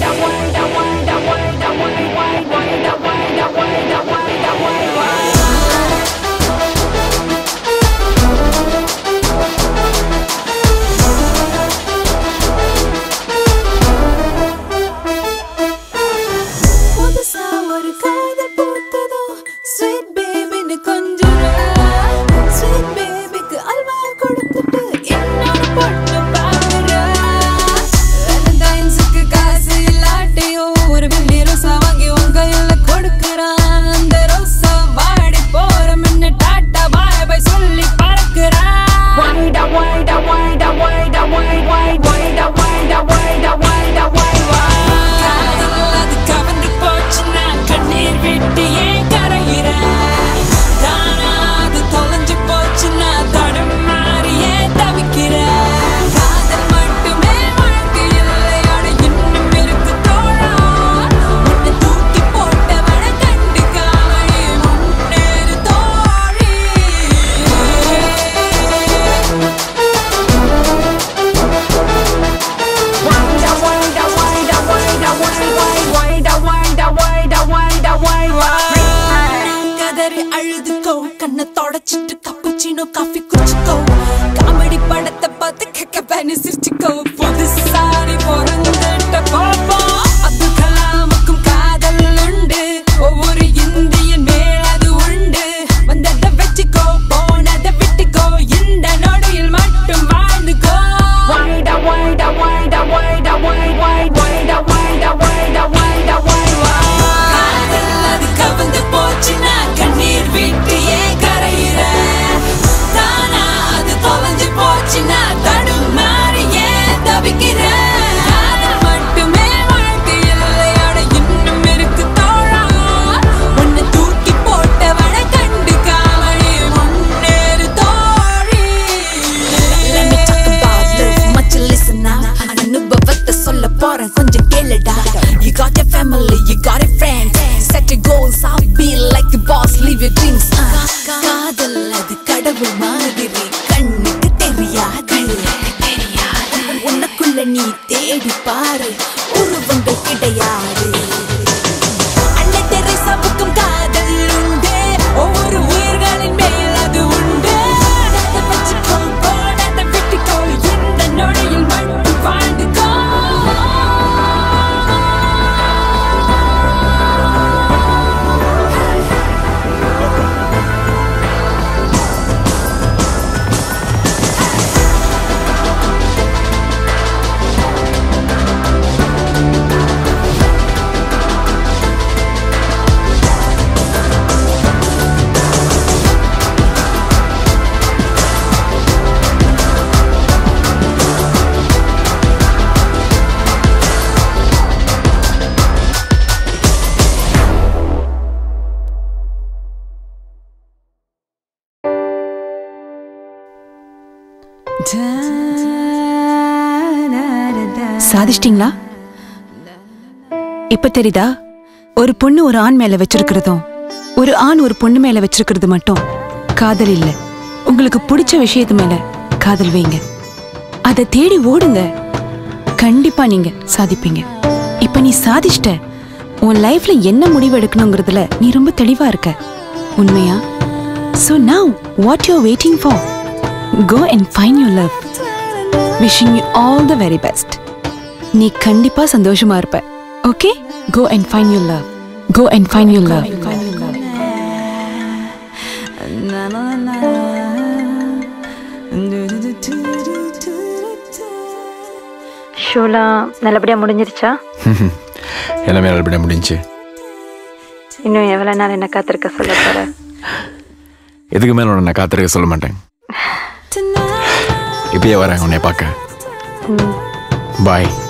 புதுசா ஒரு காதல் பூத்ததோ ஸ்வீட் பேபின்னு கொஞ்சம் ஸ்வீட் பேபிக்கு அல்வா கொடுத்துட்டு இன்னொரு பொண்ணு பாக்குறா வேலண்டைன்ஸுக்கு காசு இல்லாட்டியும் ஒரு வெள்ளி ரோசா வாங்கி உன் கையில கொடுக்குறான் அந்த ரோசா வாடி போற முன்ன டாட்டா பாய் பாய் சொல்லி பறக்குறா காதல் அது கவர்ந்து போச்சுன்னா கண்ணீர் விட்டு ஏன் கரையிறேன் தானா அது தொலைஞ்சு போச்சுன்னா தடுமாறி ஏன் தவிக்கிறேன் காதல் மட்டுமே வாழ்க்கை இல்லை அட இன்னும் இருக்கு தோழா உன்னை தூக்கி போட்டவன கண்டுக்காமலே முன்னேறு தோழி கதறி அழுதுக்கோ கண்ணை தொடச்சிட்டு கப்புச்சினோ காஃபி குடிச்சுக்கோ காமெடி படத்தை பார்த்து கக்கப்பான்னு சிரிச்சுக்கோ புதுசாரி பிறந்துட்ட பாப்பா அப்துல் கலாமுக்கும் காதல் உண்டு ஒவ்வொரு இந்தியன் மேல் அது உண்டு வந்ததை வச்சுக்கோ போனதை விட்டுக்கோ இந்த நொடியில் மட்டும் வாழ்ந்துக்கோ காதல் அது கவர்ந்து போச்சுன்னா கண்ணீர் விட்டு ஏன் கரையிற தானா அது தொலைஞ்சு போச்சுன்னா தடுமாறி ஏன் தவிக்கிற காதல் மட்டுமே வாழ்க்கை இல்லை அட இன்னும் இருக்கு தோழா உன்னை தூக்கி போட்டவன கண்டுக்காமலே முன்னேறு தோழி Let me talk about love, much listen now. அனுபவத்தை சொல்ல போறேன் கொஞ்சம் கேளுடா You got your family, you got your friends Set your goals, I'll be like a boss Leave your dreams uh. காதல் அது கடவுள் மாதிரி கண்ணுக்கு தெரியாது உனக்குள்ள நீ தேடி பாரு உருவங்கள் கிடையாது அன்னை தெரேசாவுக்கும் காதல் உண்டு ஒவ்வொரு உயிர்களின் மேல் அது உண்டு அதை வச்சுக்கோ போனதை விட்டுக்கோ இந்த நொடியில் மட்டும் வாழ்ந்துக்கோ சாதிச்சிட்டீங்களா இப்ப தெரியுதா ஒரு பொண்ணு ஒரு ஆண் மேல வச்சிருக்கிறதும் ஒரு ஆண் ஒரு பொண்ணு மேல வச்சிருக்கிறது மட்டும் காதல் இல்ல உங்களுக்கு பிடிச்ச விஷயத்து மேல காதல் வைங்க அதை தேடி ஓடுங்க கண்டிப்பா நீங்க சாதிப்பீங்க இப்ப நீ சாதிச்சிட்ட உன் லைஃப்ல என்ன முடிவு எடுக்கணுங்கிறதுல நீ ரொம்ப தெளிவா இருக்க உண்மையா So now, what you're waiting for? Go and find your love. Wishing you all the very best. நீ கண்டிப்பா சந்தோஷமா இருப்ப okay go and find your love go and find your love ஷோலாம் நல்லபடியாக முடிஞ்சிருச்சா எல்லாமே நல்லபடியாக முடிஞ்சு இன்னும் எவ்வளோ நாள் என்ன காத்திருக்க சொல்ல போற இதுக்கு மேலே உன்னை நான் காத்திருக்க சொல்ல மாட்டேன் இப்பயே வரேன் உன்னை பார்க்க பாய்